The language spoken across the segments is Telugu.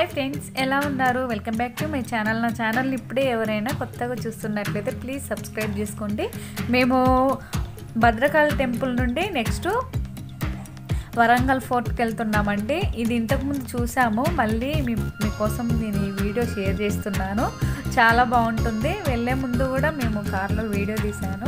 హాయ్ ఫ్రెండ్స్ ఎలా ఉన్నారు welcome back to my channel నా ఛానల్ని ఇప్పుడే ఎవరైనా కొత్తగా చూస్తున్నట్లయితే ప్లీజ్ సబ్స్క్రైబ్ చేసుకోండి మేము భద్రకాళి టెంపుల్ నుండి నెక్స్ట్ వరంగల్ ఫోర్ట్కి వెళ్తున్నామండి ఇది ఇంతకుముందు చూసాము మళ్ళీ మీ మీకోసం నేను ఈ వీడియో షేర్ చేస్తున్నాను చాలా బాగుంటుంది వెళ్ళే ముందు కూడా మేము కార్లో వీడియో తీశాను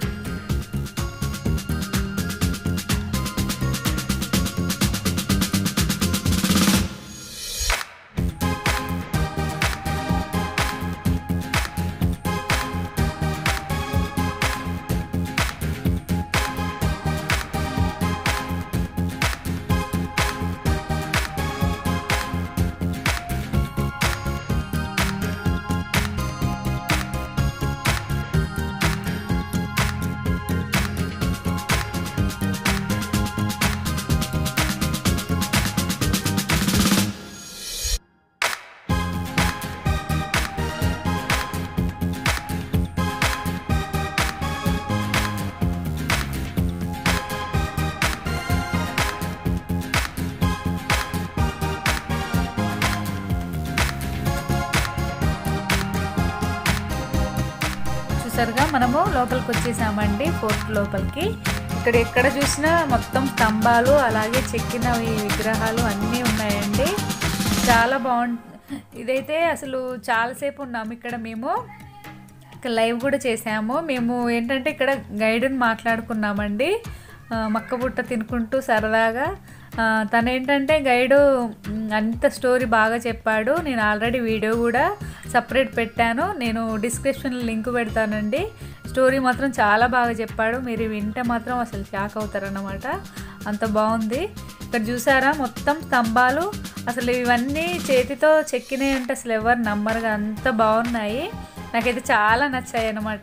చూసారుగా మనము లోపలికి వచ్చేసామండి ఫోర్ట్ లోపలికి ఇక్కడ ఎక్కడ చూసినా మొత్తం స్తంభాలు అలాగే చెక్కిన ఈ విగ్రహాలు అన్నీ ఉన్నాయండి చాలా బాగుంది ఇదైతే అసలు చాలాసేపు ఉన్నాము ఇక్కడ మేము ఇక్కడ లైవ్ కూడా చేసాము మేము ఏంటంటే ఇక్కడ గైడ్ని మాట్లాడుకున్నామండి ఆ, మక్క బుట్ట తినుకుంటూ సరదాగా ఆ, తను ఏంటంటే గైడు మ్, అంత స్టోరీ బాగా చెప్పాడు నేను ఆల్రెడీ వీడియో కూడా సపరేట్ పెట్టాను నేను డిస్క్రిప్షన్లో లింక్ పెడతానండి స్టోరీ మాత్రం చాలా బాగా చెప్పాడు మీరు వింటే మాత్రం అసలు షాక్ అవుతారన్నమాట అంత బాగుంది ఇక్కడ చూసారా మొత్తం స్తంభాలు అసలు ఇవన్నీ చేతితో చెక్కినాయి అంటే అసలు ఎవరు నమ్మరుగా అంత బాగున్నాయి నాకైతే చాలా నచ్చాయి అన్నమాట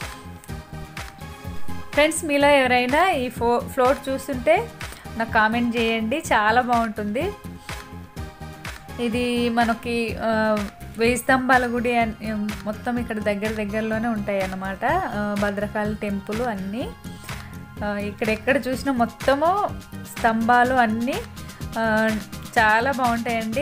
ఫ్రెండ్స్ మీలో ఎవరైనా ఈ ఫో ఫ్లోట్ చూస్తుంటే నాకు కామెంట్ చేయండి చాలా బాగుంటుంది ఇది మనకి ఆ, వెయ్యి స్తంభాల గుడి అన్- మొత్తం ఇక్కడ దగ్గర దగ్గరలోనే ఉంటాయి అన్నమాట ఆ, భద్రకాళి టెంపుల్ అన్నీ ఆ, ఇక్కడ ఎక్కడ చూసినా మొత్తము స్తంభాలు అన్నీ ఆ, చాలా బాగుంటాయండి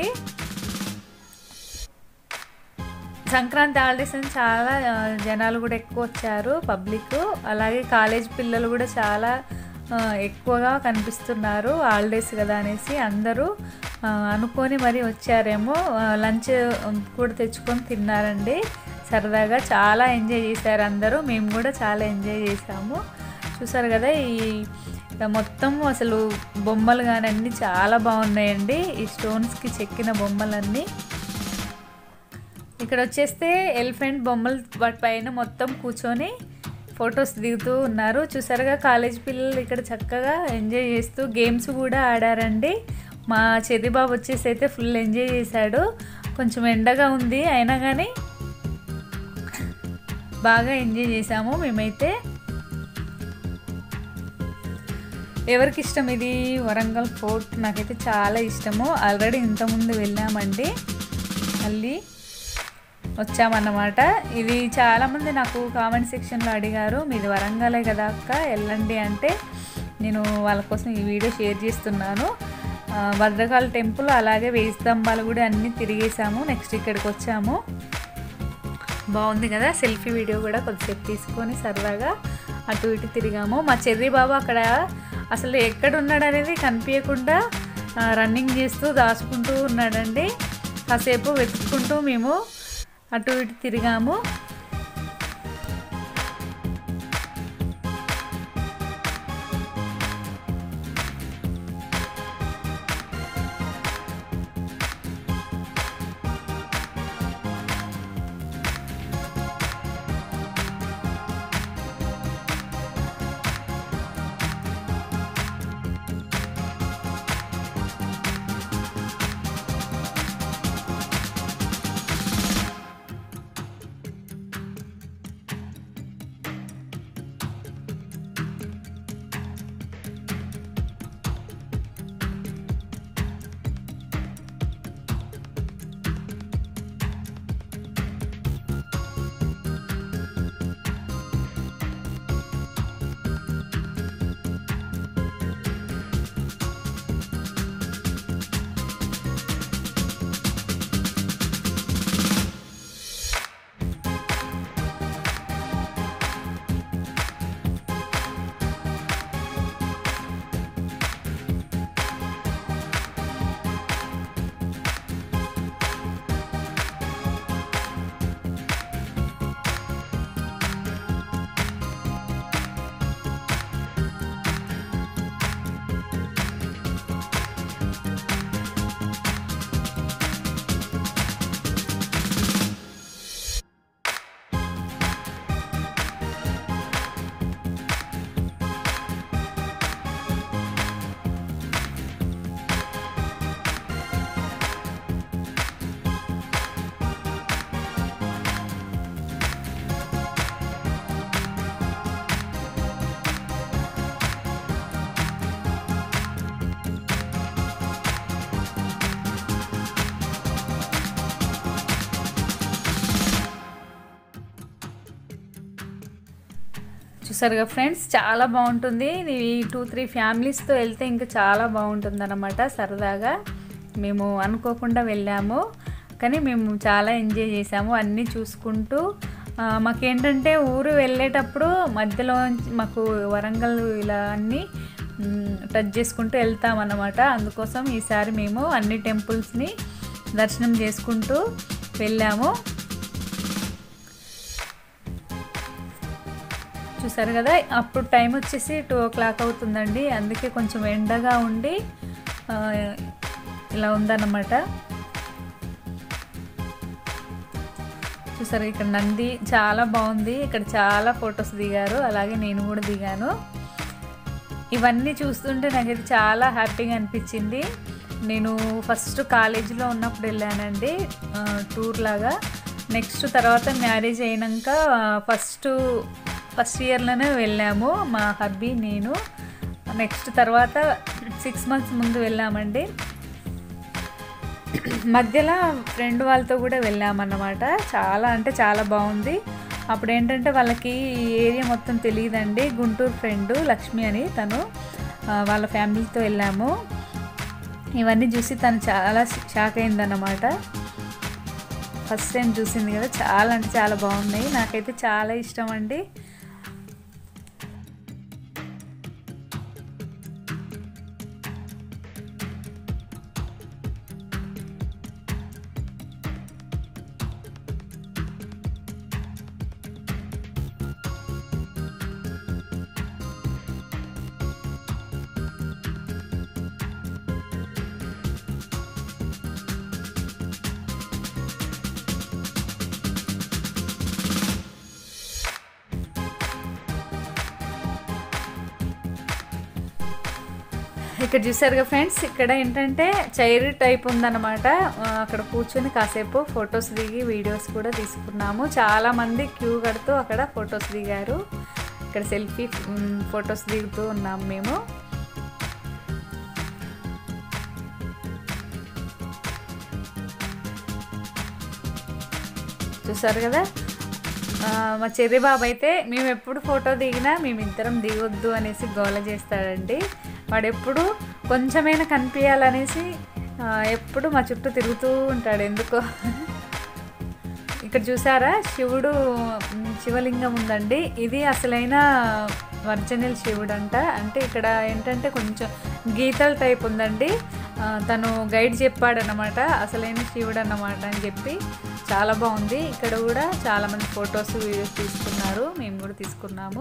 సంక్రాంతి హాలిడేస్ అని చాలా ఆ, జనాలు కూడా ఎక్కువ వచ్చారు పబ్లిక్ అలాగే కాలేజ్ పిల్లలు కూడా చాలా ఆ, ఎక్కువగా కనిపిస్తున్నారు హాలిడేస్ కదా అనేసి అందరూ ఆ, అనుకొని మరి వచ్చారేమో లంచ్ కూడా తెచ్చుకొని తిన్నారండి సరదాగా చాలా ఎంజాయ్ చేశారు అందరూ మేము కూడా చాలా ఎంజాయ్ చేసాము చూసారు కదా ఈ మొత్తం అసలు బొమ్మలు కానీ అన్నీ చాలా బాగున్నాయండి ఈ స్టోన్స్కి చెక్కిన బొమ్మలన్నీ ఇక్కడ వచ్చేస్తే ఎలిఫెంట్ బొమ్మలు వాటి పైన మొత్తం కూర్చొని ఫొటోస్ దిగుతూ ఉన్నారు చూసారుగా కాలేజ్ పిల్లలు ఇక్కడ చక్కగా ఎంజాయ్ చేస్తూ గేమ్స్ కూడా ఆడారండి మా చెర్రి బాబు వచ్చేసి అయితే ఫుల్ ఎంజాయ్ చేశాడు కొంచెం ఎండగా ఉంది అయినా కానీ బాగా ఎంజాయ్ చేసాము మేమైతే ఎవరికి ఇష్టం ఇది వరంగల్ ఫోర్ట్ నాకైతే చాలా ఇష్టము ఆల్రెడీ ఇంతకుముందు వెళ్ళామండి మళ్ళీ వచ్చామన్నమాట ఇది చాలామంది నాకు కామెంట్ సెక్షన్లో అడిగారు మీది వరంగలే కదా అక్క వెళ్ళండి అంటే నేను వాళ్ళ కోసం ఈ వీడియో షేర్ చేస్తున్నాను ఆ, భద్రకాళి టెంపుల్ అలాగే వెయ్యి స్తంభాలు కూడా అన్నీ తిరిగేసాము నెక్స్ట్ ఇక్కడికి వచ్చాము బాగుంది కదా సెల్ఫీ వీడియో కూడా కొద్దిసేపు తీసుకొని సరదాగా అటు ఇటు తిరిగాము మా చెర్రి బాబు అక్కడ అసలు ఎక్కడ ఉన్నాడు అనేది కనిపించకుండా ఆ, రన్నింగ్ చేస్తూ దాచుకుంటూ ఉన్నాడండి కాసేపు వెతుక్కుంటూ మేము అటు ఇటు తిరిగాము చూసారుగా ఫ్రెండ్స్ చాలా బాగుంటుంది ఈ టూ త్రీ ఫ్యామిలీస్తో వెళ్తే ఇంకా చాలా బాగుంటుంది అనమాట సరదాగా మేము అనుకోకుండా వెళ్ళాము కానీ మేము చాలా ఎంజాయ్ చేసాము అన్నీ చూసుకుంటూ ఆ, మాకేంటంటే ఊరు వెళ్ళేటప్పుడు మధ్యలో మాకు వరంగల్ ఇలా అన్నీ మ్, టచ్ చేసుకుంటూ వెళ్తామన్నమాట అందుకోసం ఈసారి మేము అన్ని టెంపుల్స్ని దర్శనం చేసుకుంటూ వెళ్ళాము చూసారు కదా అప్పుడు టైం వచ్చేసి టూ ఓ క్లాక్ అవుతుందండి అందుకే కొంచెం ఎండగా ఉండి ఆ, ఇలా ఉందన్నమాట చూసారు ఇక్కడ నంది చాలా బాగుంది ఇక్కడ చాలా ఫొటోస్ దిగారు అలాగే నేను కూడా దిగాను ఇవన్నీ చూస్తుంటే నాకైతే చాలా హ్యాపీగా అనిపించింది నేను ఫస్ట్ కాలేజీలో ఉన్నప్పుడు వెళ్ళానండి ఆ, టూర్ లాగా నెక్స్ట్ తర్వాత మ్యారేజ్ అయినాక ఆ, ఫస్ట్ ఫస్ట్ ఇయర్లోనే వెళ్ళాము మా హబ్బీ నేను నెక్స్ట్ తర్వాత సిక్స్ మంత్స్ ముందు వెళ్ళామండి మధ్యలో ఫ్రెండ్ వాళ్ళతో కూడా వెళ్ళామన్నమాట చాలా అంటే చాలా బాగుంది అప్పుడు ఏంటంటే వాళ్ళకి ఈ ఏరియా మొత్తం తెలియదండి గుంటూరు ఫ్రెండ్ లక్ష్మి అని తను ఆ, వాళ్ళ ఫ్యామిలీతో వెళ్ళాము ఇవన్నీ చూసి తను చాలా షాక్ అయిందన్నమాట ఫస్ట్ టైం చూసింది కదా చాలా అంటే చాలా బాగున్నాయి నాకైతే చాలా ఇష్టం అండి ఇక్కడ చూసారుగా ఫ్రెండ్స్ ఇక్కడ ఏంటంటే చైర్ టైప్ ఉందన్నమాట ఆ, అక్కడ కూర్చొని కాసేపు ఫొటోస్ దిగి వీడియోస్ కూడా తీసుకున్నాము చాలా మంది క్యూ కడుతూ అక్కడ ఫొటోస్ దిగారు ఇక్కడ సెల్ఫీ ఫొటోస్ దిగుతూ ఉన్నాం మేము చూసారు కదా ఆ, మా చెర్రి బాబు అయితే మేము ఎప్పుడు ఫోటో దిగినా మేమిద్దరం దిగొద్దు అనేసి గోల చేస్తాడండి వాడు ఎప్పుడు కొంచెమైనా కనిపించాలనేసి ఆ, ఎప్పుడు మా చుట్టూ తిరుగుతూ ఉంటాడు ఎందుకో ఇక్కడ చూసారా శివుడు మ్, శివలింగం ఉందండి ఇది అసలైన ఒరిజినల్ శివుడు అంట అంటే ఇక్కడ ఏంటంటే కొంచెం గీతల టైప్ ఉందండి ఆ, తను గైడ్ చెప్పాడనమాట అసలైన శివుడు అన్నమాట అని చెప్పి చాలా బాగుంది ఇక్కడ కూడా చాలా మంది ఫొటోస్ వీడియోస్ తీసుకున్నారు మేము కూడా తీసుకున్నాము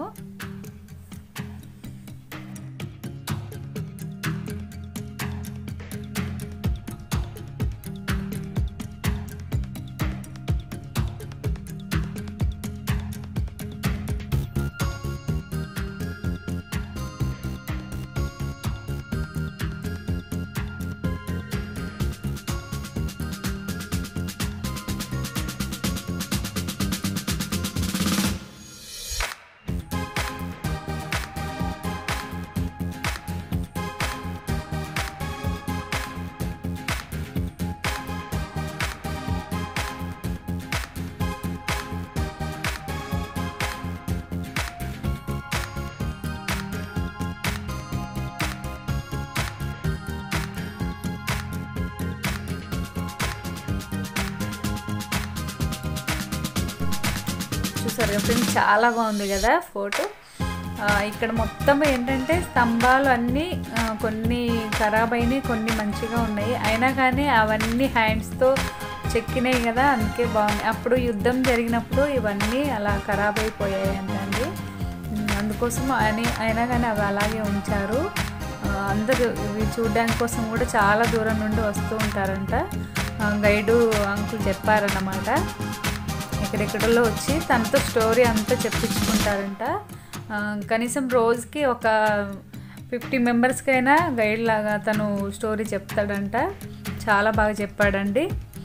చూసారు కదా ఫ్రెండ్స్ చాలా బాగుంది కదా ఫోటో ఆ, ఇక్కడ మొత్తం ఏంటంటే స్తంభాలు అన్నీ ఆ, కొన్ని ఖరాబ్ అయినాయి కొన్ని మంచిగా ఉన్నాయి అయినా కానీ అవన్నీ హ్యాండ్స్తో చెక్కినాయి కదా అందుకే బాగున్నాయి అప్పుడు యుద్ధం జరిగినప్పుడు ఇవన్నీ అలా ఖరాబ్ అయిపోయాయి అంటండి ఉమ్, అందుకోసం అని అయినా కానీ అవి అలాగే ఉంచారు ఆ, అందరూ ఇవి చూడడానికి కోసం కూడా చాలా దూరం నుండి వస్తూ ఉంటారంట ఆ, గైడు అంకుల్ చెప్పారన్నమాట ఎక్కడెక్కడలో వచ్చి తనతో స్టోరీ అంతా చెప్పించుకుంటారంట ఆ, కనీసం రోజుకి ఒక ఫిఫ్టీ మెంబర్స్కైనా గైడ్ లాగా తను స్టోరీ చెప్తాడంట చాలా బాగా చెప్పాడండి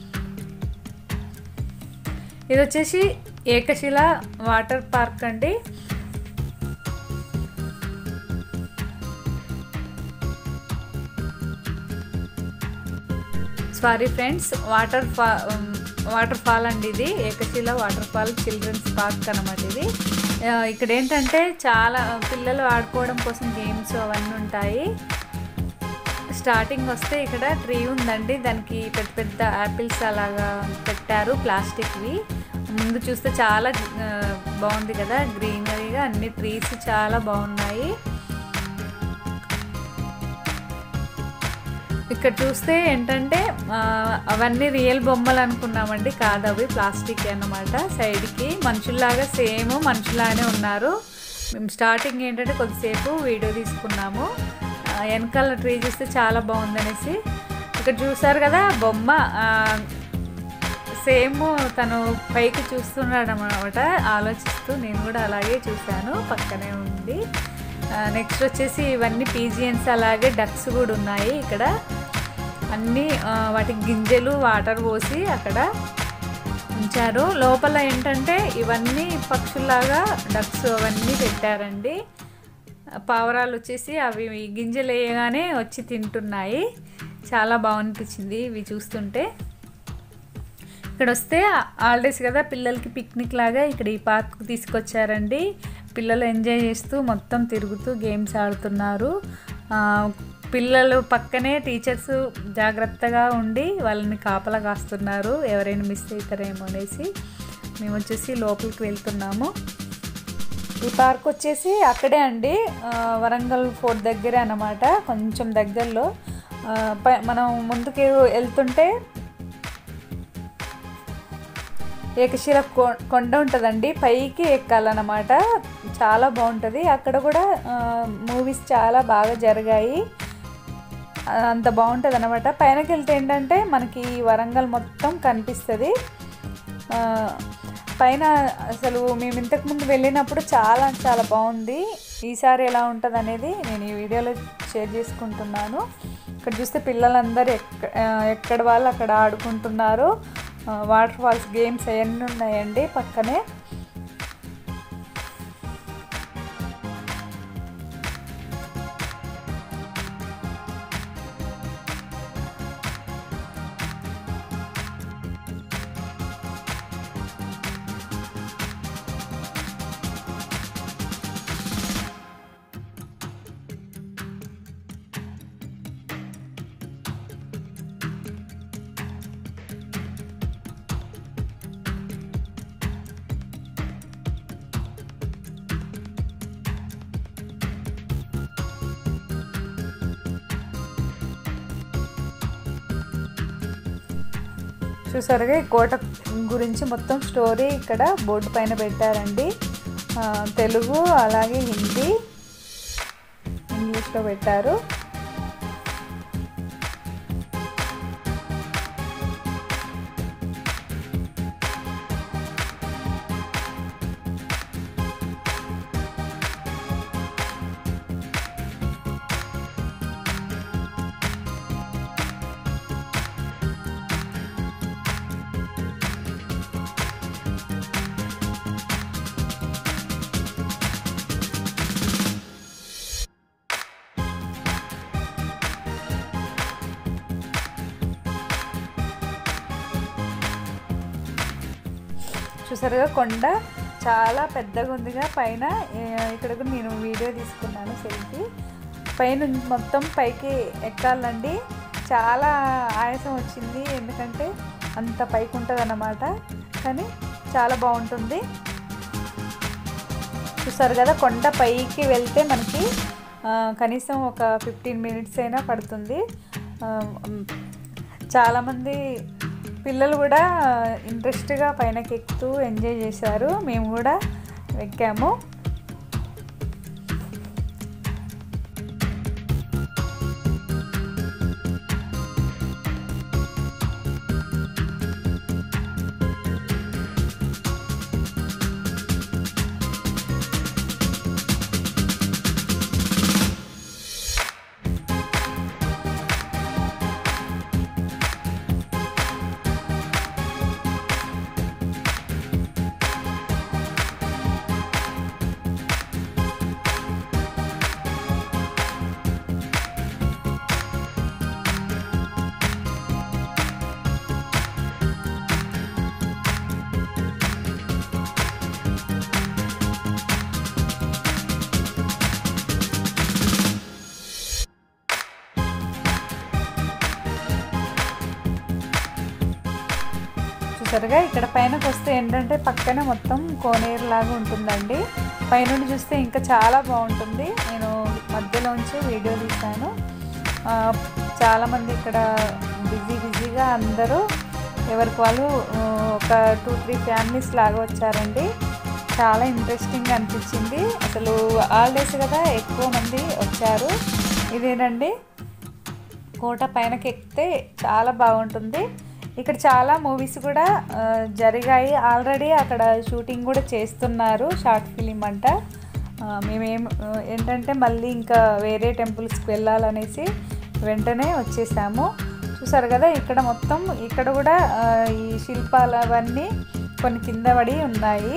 ఇది వచ్చేసి ఏకశిల వాటర్ పార్క్ అండి సారీ ఫ్రెండ్స్ వాటర్ ఫా వాటర్ ఫాల్ అండి ఇది Ekashila water fall children's park అనమాట ఇది ఆ, ఇక్కడ ఏంటంటే చాలా పిల్లలు ఆడుకోవడం కోసం గేమ్స్ అవన్నీ ఉంటాయి స్టార్టింగ్ వస్తే ఇక్కడ ట్రీ ఉందండి దానికి పెద్ద పెద్ద యాపిల్స్ అలాగా పెట్టారు ప్లాస్టిక్వి ముందు చూస్తే చాలా ఆ, బాగుంది కదా గ్రీనరీగా అన్ని ట్రీస్ చాలా బాగున్నాయి ఇక్కడ చూస్తే ఏంటంటే ఆ, అవన్నీ రియల్ బొమ్మలు అనుకున్నామండి కాదు అవి ప్లాస్టిక్ అన్నమాట సైడ్కి మనుషుల్లాగా సేమ్ మనుషులాగానే ఉన్నారు మేము స్టార్టింగ్ ఏంటంటే కొద్దిసేపు వీడియో తీసుకున్నాము ఆ, వెనకాల ట్రీ చూస్తే చాలా బాగుందనేసి ఇక్కడ చూసారు కదా బొమ్మ ఆ, సేమ్ తను పైకి చూస్తున్నాడు అనమాట ఆలోచిస్తూ నేను కూడా అలాగే చూశాను పక్కనే ఉంది నెక్స్ట్ వచ్చేసి ఇవన్నీ పీజియన్స్ అలాగే డక్స్ కూడా ఉన్నాయి ఇక్కడ అన్నీ ఆ, వాటికి గింజలు వాటర్ పోసి అక్కడ ఉంచారు లోపల ఏంటంటే ఇవన్నీ పక్షుల్లాగా డక్స్ అవన్నీ పెట్టారండి పావురాలు వచ్చేసి అవి ఈ గింజలు వేయగానే వచ్చి తింటున్నాయి చాలా బాగనిపించింది ఇవి చూస్తుంటే ఇక్కడ వస్తే హాలిడేస్ కదా పిల్లలకి పిక్నిక్ లాగా ఇక్కడ ఈ పార్క్ తీసుకొచ్చారండి పిల్లలు ఎంజాయ్ చేస్తూ మొత్తం తిరుగుతూ గేమ్స్ ఆడుతున్నారు ఆ, పిల్లలు పక్కనే టీచర్స్ జాగ్రత్తగా ఉండి వాళ్ళని కాపలా కాస్తున్నారు ఎవరైనా మిస్ అవుతారేమో అనేసి మేము వచ్చేసి లోపలికి వెళ్తున్నాము ఈ పార్క్ వచ్చేసి అక్కడే అండి ఆ, వరంగల్ ఫోర్ట్ దగ్గరే అన్నమాట కొంచెం దగ్గరలో ఆ, పై- మనం ముందుకు వెళ్తుంటే ఏకశిల కొ- కొండ ఉంటుందండి పైకి ఎక్కాలన్నమాట చాలా బాగుంటుంది అక్కడ కూడా మూవీస్ చాలా బాగా జరిగాయి ఆ, అంత బాగుంటుంది అనమాట పైనకి వెళ్తే ఏంటంటే మనకి ఈ వరంగల్ మొత్తం కనిపిస్తుంది ఆ, పైన అసలు మేము ఇంతకుముందు వెళ్ళినప్పుడు చాలా చాలా బాగుంది ఈసారి ఎలా ఉంటుంది అనేది నేను ఈ వీడియోలో షేర్ చేసుకుంటున్నాను ఇక్కడ చూస్తే పిల్లలందరూ ఎక్క ఆ, ఎక్కడ వాళ్ళు అక్కడ ఆడుకుంటున్నారు వాటర్ ఫాల్స్ గేమ్స్ అవన్నీ ఉన్నాయండి పక్కనే చూసారుగా ఈ కోట గురించి మొత్తం స్టోరీ ఇక్కడ బోర్డు పైన పెట్టారండి ఆ, తెలుగు అలాగే హిందీ ఇంగ్లీష్లో పెట్టారు చూసారుగా కొండ చాలా పెద్దగా ఉందిగా పైన ఏ, ఇక్కడ కూడా నేను వీడియో తీసుకున్నాను సెల్ఫీ పైన మొత్తం పైకి ఎక్కాలండి చాలా ఆయాసం వచ్చింది ఎందుకంటే అంత పైకి ఉంటుంది అన్నమాట కానీ చాలా బాగుంటుంది చూసారు కదా కొండ పైకి వెళ్తే మనకి ఆ, కనీసం ఒక ఫిఫ్టీన్ మినిట్స్ అయినా పడుతుంది ఆ, మ్, చాలామంది పిల్లలు కూడా ఇంట్రెస్ట్గా పైనకి ఎక్కుతూ ఎంజాయ్ చేశారు మేము కూడా ఎక్కాము చూసారుగా ఇక్కడ పైనకి వస్తే ఏంటంటే పక్కనే మొత్తం కోనేరు లాగా ఉంటుందండి పైనుండి చూస్తే ఇంకా చాలా బాగుంటుంది నేను మధ్యలోంచి వీడియో తీశాను ఆ, చాలామంది ఇక్కడ బిజీ బిజీగా అందరూ ఎవరికి వాళ్ళు ఆ, ఒక టూ త్రీ ఫ్యామిలీస్ లాగా వచ్చారండి చాలా ఇంట్రెస్టింగ్ అనిపించింది అసలు హాలిడేస్ కదా ఎక్కువ మంది వచ్చారు ఇదేనండి కోట పైనకి ఎక్కితే చాలా బాగుంటుంది ఇక్కడ చాలా మూవీస్ కూడా ఆ, జరిగాయి ఆల్రెడీ అక్కడ షూటింగ్ కూడా చేస్తున్నారు షార్ట్ ఫిలిం అంట ఆ, మేమేం ఆ, ఏంటంటే మళ్ళీ ఇంకా వేరే టెంపుల్స్కి వెళ్ళాలనేసి వెంటనే వచ్చేసాము చూసారు కదా ఇక్కడ మొత్తం ఇక్కడ కూడా ఆ, ఈ శిల్పాలు అవన్నీ కొన్ని కింద పడి ఉన్నాయి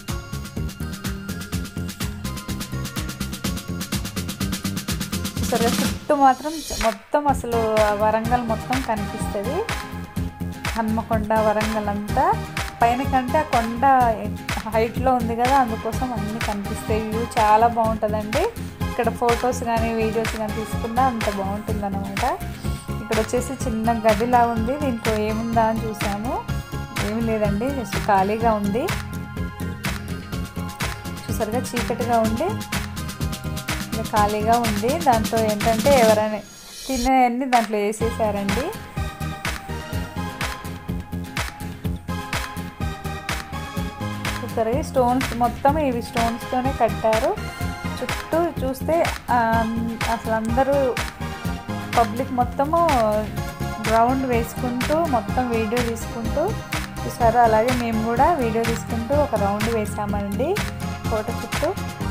చూసారు కదా చుట్టూ మాత్రం మొత్తం అసలు ఆ వరంగల్ మొత్తం కనిపిస్తుంది హన్మకొండ వరంగల్ అంతా పైన కంటే ఆ కొండ హైట్లో ఉంది కదా అందుకోసం అన్నీ కనిపిస్తాయి వ్యూ చాలా బాగుంటుందండి ఇక్కడ ఫొటోస్ కానీ వీడియోస్ కానీ తీసుకున్నా అంత బాగుంటుంది అనమాట ఇక్కడ వచ్చేసి చిన్న గదిలా ఉంది దీంట్లో ఏముందా అని చూసాము ఏమీ లేదండి జస్ట్ ఖాళీగా ఉంది చూసారుగా చీకటిగా ఉండి ఇంకా ఖాళీగా ఉంది దాంట్లో ఏంటంటే ఎవరైనా తినేవన్నీ దాంట్లో వేసేసారండి చూసారు స్టోన్స్ మొత్తం ఇవి స్టోన్స్తోనే కట్టారు చుట్టూ చూస్తే ఆమ్, అసలు అందరూ పబ్లిక్ మొత్తము గ్రౌండ్ వేసుకుంటూ మొత్తం వీడియో తీసుకుంటూ చూసారు అలాగే మేము కూడా వీడియో తీసుకుంటూ ఒక రౌండ్ వేసామండి కోట చుట్టూ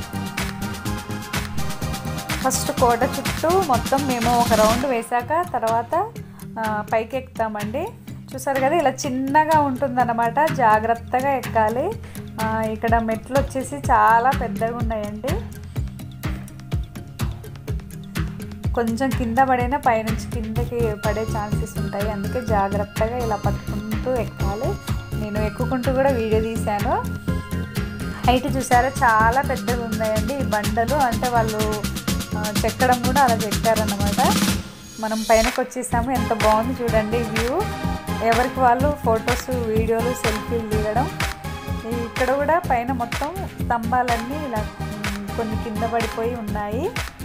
ఫస్ట్ కోట చుట్టూ మొత్తం మేము ఒక రౌండ్ వేసాక తర్వాత ఆ, పైకి ఎక్కుతామండి చూసారు కదా ఇలా చిన్నగా ఉంటుందన్నమాట జాగ్రత్తగా ఎక్కాలి ఆ, ఇక్కడ మెట్లు వచ్చేసి చాలా పెద్దగా ఉన్నాయండి కొంచెం కింద పడినా పైనుంచి కిందకి పడే ఛాన్సెస్ ఉంటాయి అందుకే జాగ్రత్తగా ఇలా పట్టుకుంటూ ఎక్కాలి నేను ఎక్కుకుంటూ కూడా వీడియో తీశాను హైట్ చూసారా చాలా పెద్దగా ఉన్నాయండి ఈ బండలు అంటే వాళ్ళు ఆ, చెక్కడం కూడా అలా చెక్కారన్నమాట మనం పైనకి వచ్చేసాము ఎంత బాగుంది చూడండి వ్యూ ఎవరికి వాళ్ళు ఫొటోస్ వీడియోలు సెల్ఫీలు దిగడం ఈ- ఇక్కడ కూడా పైన మొత్తం స్తంభాలన్నీ ఇలా ఉమ్, కొన్ని కింద పడిపోయి ఉన్నాయి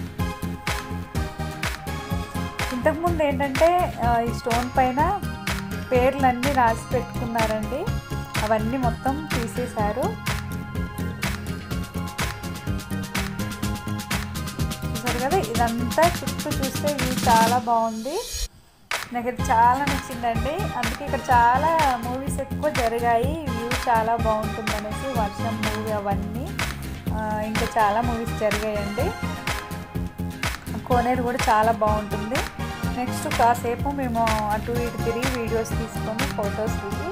ఇంతకుముందు ఏంటంటే ఆ, ఈ స్టోన్ పైన పేర్లన్నీ రాసి పెట్టుకున్నారండి అవన్నీ మొత్తం తీసేశారు చూసారు కదా ఇదంతా చుట్టూ చూస్తే వ్యూ చాలా బాగుంది నాకైతే చాలా నచ్చిందండి అందుకే ఇక్కడ చాలా మూవీస్ ఎక్కువ జరిగాయి వ్యూ చాలా బాగుంటుంది అనేసి వర్షం మూవీ అవన్నీ ఆ, ఇంకా చాలా మూవీస్ జరిగాయండి కోనేరు కూడా చాలా బాగుంటుంది నెక్స్ట్ కాసేపు మేము అటు ఇటు తిరిగి వీడియోస్ తీసుకొని ఫొటోస్ దిగి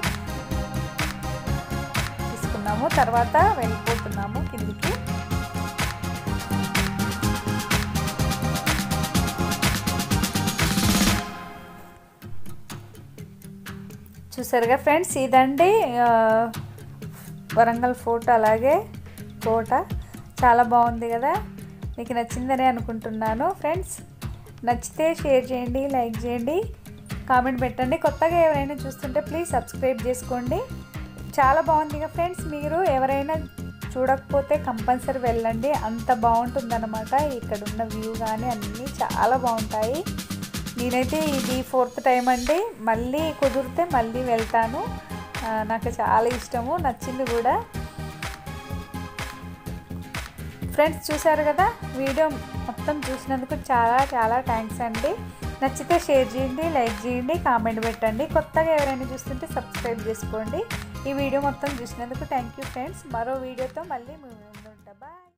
తీసుకున్నాము తర్వాత వెళ్ళిపోతున్నాము కిందికి చూసారుగా ఫ్రెండ్స్ ఇదండి ఆ, వరంగల్ ఫోర్ట్ అలాగే కోట చాలా బాగుంది కదా మీకు నచ్చిందని అనుకుంటున్నాను ఫ్రెండ్స్ నచ్చితే షేర్ చేయండి లైక్ చేయండి కామెంట్ పెట్టండి కొత్తగా ఎవరైనా చూస్తుంటే ప్లీజ్ సబ్స్క్రైబ్ చేసుకోండి చాలా బాగుంది కదా ఫ్రెండ్స్ మీరు ఎవరైనా చూడకపోతే కంపల్సరీ వెళ్ళండి అంత బాగుంటుందన్నమాట ఇక్కడ ఉన్న వ్యూ కానీ అన్నీ చాలా బాగుంటాయి నేనైతే ఇది ఫోర్త్ టైం అండి మళ్ళీ కుదిరితే మళ్ళీ వెళ్తాను ఆ, నాకు చాలా ఇష్టము నచ్చింది కూడా ఫ్రెండ్స్ చూసారు కదా వీడియో మొత్తం చూసినందుకు చాలా చాలా థ్యాంక్స్ అండి నచ్చితే షేర్ చేయండి లైక్ చేయండి కామెంట్ పెట్టండి కొత్తగా ఎవరైనా చూస్తుంటే సబ్స్క్రైబ్ చేసుకోండి ఈ వీడియో మొత్తం చూసినందుకు థ్యాంక్ యూ ఫ్రెండ్స్ మరో వీడియోతో మళ్ళీ మేము ముందు ఉంటాం బాయ్